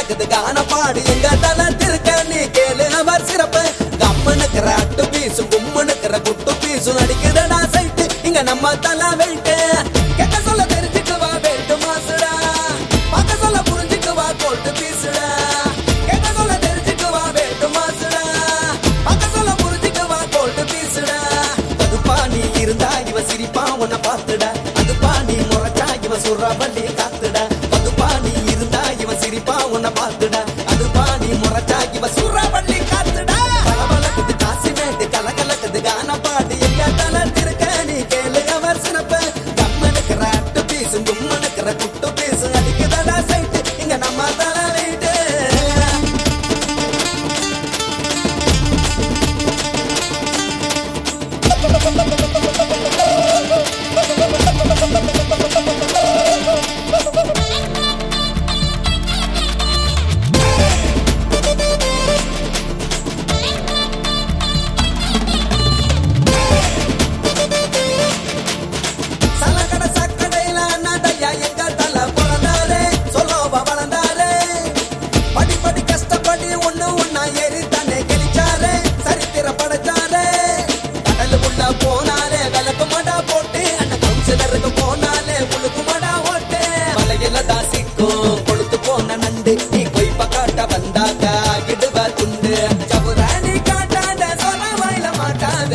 கலக்குது கான பாடு எங்க தல திருக்க நீ கேளு அவர் சிறப்பு கம்மனுக்கிற அட்டு பீசும் கும்மனுக்கிற குட்டு பீசும் அடிக்குதடா சைட்டு இங்க நம்ம தல வெயிட்டு கெட்ட சொல்ல தெரிஞ்சுக்குவா வெயிட்டு மாசுடா பார்க்க சொல்ல புரிஞ்சுக்குவா கோல்டு பீசுடா கெட்ட சொல்ல தெரிஞ்சுக்குவா வெயிட்டு மாசுடா பார்க்க சொல்ல புரிஞ்சுக்குவா கோல்டு பீசுடா அதுப்பா நீ இருந்தா இவ சிரிப்பா உன்னை பார்த்துடா அதுப்பா நீ முறைச்சா இவ சுடுற வண்டி காத்துடா அதுப்பா நீ இருந்தா இவ சிரிப்பா உன்னை பார்த்துடா அதுப்பா நீ முறைச்சா இவ சுடுற வண்டி காத்துடா கலவலக்குது காசி மேட்டு கலகலக்குது கான பாட்டு எங்க தல திருக்க நீ கேளு அவர் சிறப்பு கம்மனுக்கிற அட்டு பீசும் கும்மனுக்கிற குட்டு பீசும் அடிக்குதடா சைட்டு இங்க நம்ம தல வீட்டு சலகட சக்கடையில அண்ணாதையா எங்க தல பிறந்தாரு சொல்லோவ வளர்ந்தாரு படி படி கஷ்டப்படி ஒண்ணு ஒண்ணா ஏறி தன்னை கெளிச்சாரு சரித்திர படைச்சாரு கடலுக்குள்ள போனாலே விளக்கு மடா போட்டு அண்ணன் கவுன்சிலருக்கு போனாலே உழுக்கு மடா ஓட்டு மலையில தாசிக்கும் கொழுத்து போன நண்டு நீ போய் பக்காட்ட வந்தாக்க இடுவ துண்டு சவுராணி காட்டாத சொல வாயில மாட்டாத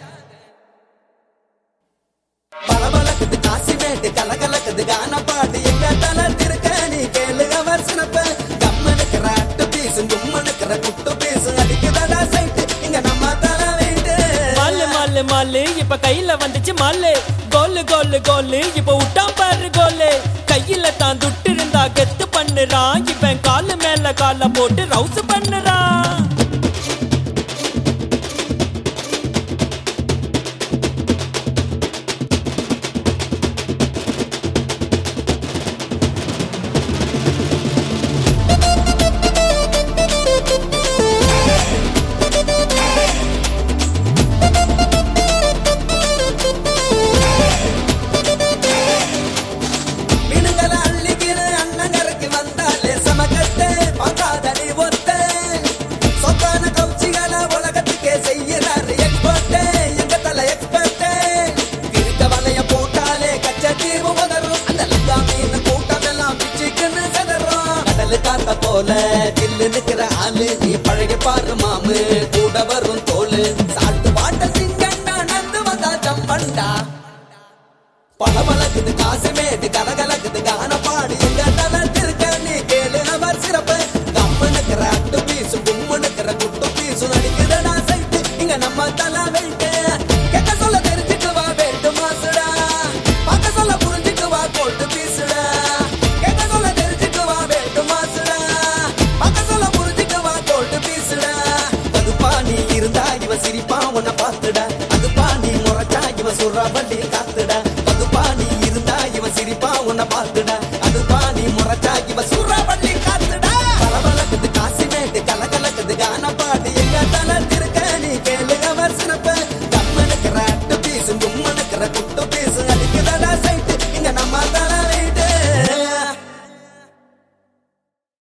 பலபலக்குது காசி மேட்டு கலகலக்குது கான பாட்டு எங்க தல திருக்க நீ கேளு அவர் சிறப்பு கம்மனுக்கிற அட்டு பீசும் கும்மனுக்கிற குட்டு பீசும் அடிக்குதடா சைட்டு இங்க நம்ம தல வீட்டு மாலு மாலு மாலு இப்ப கையில வந்துச்சு மாலு கோலு கோலு கோலு இப்ப விட்டான் பாரு கோலு கையில தான் துட்டு இருந்தா கெத்து பண்ணுறான் இவன் காலு மேல கால போட்டு ரவுஸ் பண்ணுறான் மீனுங்களை அள்ளிக்கிற அண்ணங்கரைக்கு வந்தாலே சமக்கட்டு பார்க்காத நீ ஒத்த சொத்தான கவுச்சிகளை உலகத்துக்கே செய்யறாரு எக்ஸ்பர்ட் எங்க தல எக்ஸ்பர்ட் இருக்க வலைய போட்டாலே கச்ச தீவு உதறும் அந்த லங்கா மீன் கூட்டம் எல்லாம் பிச்சுக்குன்னு செதறும் கடலு காத்த போல தில்லு நிக்கிற ஆளு நீ பழகி பாரு மாமு கூட வரும் தோலு சாட்டு வாட்ட சிங்கண்டா நந்து வந்தா ஜம்பண்டா பளபளக்குது காசு மேட்டு கலகலக்குது கான பாடு எங்க தல திருக்க நீ கேளு அவர் சிறப்பு கம்மனுக்கிற அட்டு பீசும் கும்மனுக்கிற குட்டு பீசும் அடிக்குதடா சைட்டு இங்க நம்ம தல வெயிட்டு கெட்ட சொல்ல தெரிஞ்சுக்குவா வெயிட்டு மாசுடா பார்க்க சொல்ல புரிஞ்சுக்குவா கோல்டு பீசுடா கெட்ட சொல்ல தெரிஞ்சுக்குவா வெயிட்டு மாசுடா பார்க்க சொல்ல புரிஞ்சுக்குவா கோல்டு பீசுடா அதுப்பா நீ இருந்தா இவ சிரிப்பா உன்னை பார்த்துடா அதுப்பா நீ முறைச்சா இவ சொல்ற வண்டி காத்துடா அதுப்பா நீ இருந்தா இவ சிரிப்பா உன்னை பார்த்துடா அதுப்பா நீ முறைச்சா இவ சொல்ற வண்டி காத்துடா பளபளக்குது காசி மேட்டு கலகலக்குது கான பாட்டு எங்க தல திரு